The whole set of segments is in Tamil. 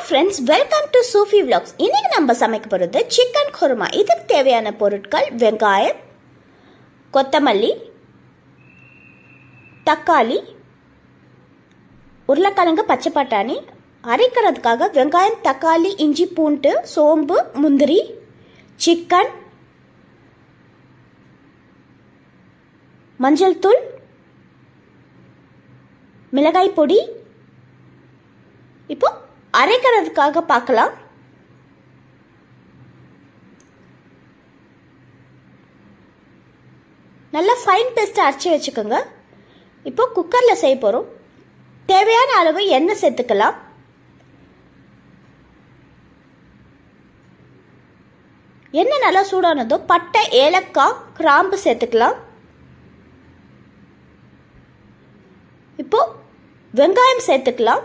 friends welcome to Sufi vlogs இன்னைக்கு நம்ம சமைக்க போகிறது சிக்கன் குருமா இதுக்கு தேவையான பொருட்கள் வெங்காயம் கொத்தமல்லி தக்காளி உருளைக்கிழங்கு பச்சை பட்டாணி அரைக்கிறதுக்காக வெங்காயம் தக்காளி இஞ்சி பூண்டு சோம்பு முந்திரி சிக்கன் மஞ்சள் தூள் மிளகாய் பொடி இப்போ அரைக்கிறதுக்காக பார்க்கலாம் நல்லா ஃபைன் பேஸ்ட் அரைச்சி வச்சுக்கோங்க இப்போ குக்கரில் செய்ய போகிறோம் தேவையான அளவு எண்ணெய் சேர்த்துக்கலாம் எண்ணெய் நல்லா சூடானதும் பட்டை ஏலக்காய் கிராம்பு சேர்த்துக்கலாம் இப்போ வெங்காயம் சேர்த்துக்கலாம்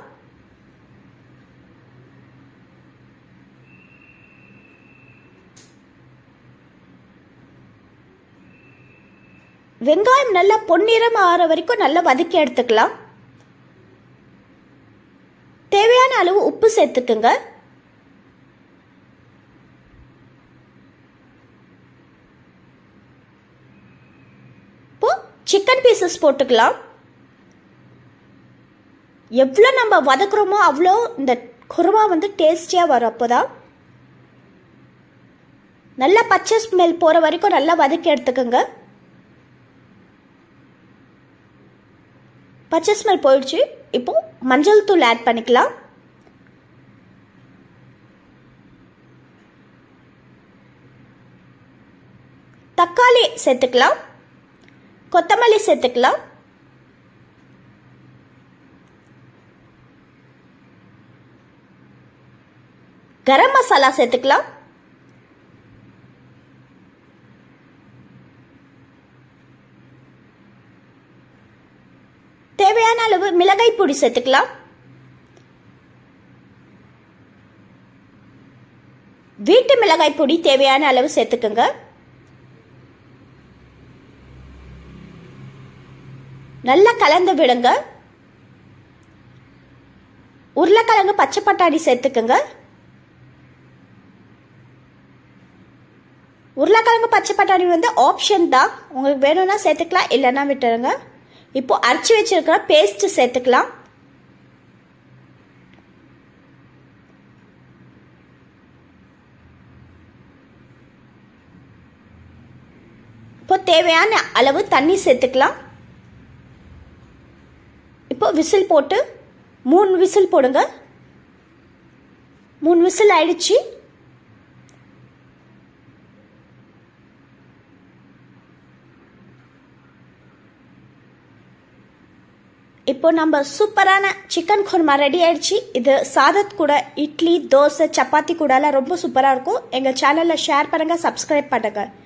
வெங்காயம் நல்லா பொன்னிறம் ஆற வரைக்கும் நல்லா வதக்கி எடுத்துக்கலாம் தேவையான அளவு உப்பு சேர்த்துக்குங்க இப்போ சிக்கன் பீசஸ் போட்டுக்கலாம் எவ்வளோ நம்ம வதக்குறோமோ அவ்வளோ இந்த குருமா வந்து டேஸ்டியாக வரும் அப்போதான் நல்லா பச்சை ஸ்மெல் போகிற வரைக்கும் நல்லா வதக்கி எடுத்துக்கோங்க பச்சை ஸ்மெல் போயிடுச்சு இப்போ மஞ்சள் தூள் ஆட் பண்ணிக்கலாம் தக்காளி சேர்த்துக்கலாம் கொத்தமல்லி சேர்த்துக்கலாம் கரம் மசாலா சேர்த்துக்கலாம் தேவையான அளவு மிளகாய் பொடி சேர்த்துக்கலாம் வீட்டு மிளகாய் பொடி தேவையான அளவு சேர்த்துக்குங்க நல்லா கலந்து விடுங்க உருளைக்கிழங்கு பச்சை பட்டாணி சேர்த்துக்குங்க உருளைக்கிழங்கு பச்சை பட்டாணி வந்து ஆப்ஷன் தான் உங்களுக்கு வேணும்னா சேர்த்துக்கலாம் இல்லைன்னா விட்டுருங்க இப்போ அரைச்சி வச்சிருக்கிற பேஸ்ட் சேர்த்துக்கலாம் இப்போ தேவையான அளவு தண்ணி சேர்த்துக்கலாம் இப்போ விசில் போட்டு மூணு விசில் போடுங்க மூணு விசில் ஆயிடுச்சு இப்போ நம்ம சூப்பரான சிக்கன் குருமா ரெடி ஆயிடுச்சு இது சாதத் கூட இட்லி தோசை சப்பாத்தி கூடலாம் ரொம்ப சூப்பராக இருக்கும் எங்கள் சேனலில் ஷேர் பண்ணுங்கள் சப்ஸ்கிரைப் பண்ணுங்கள்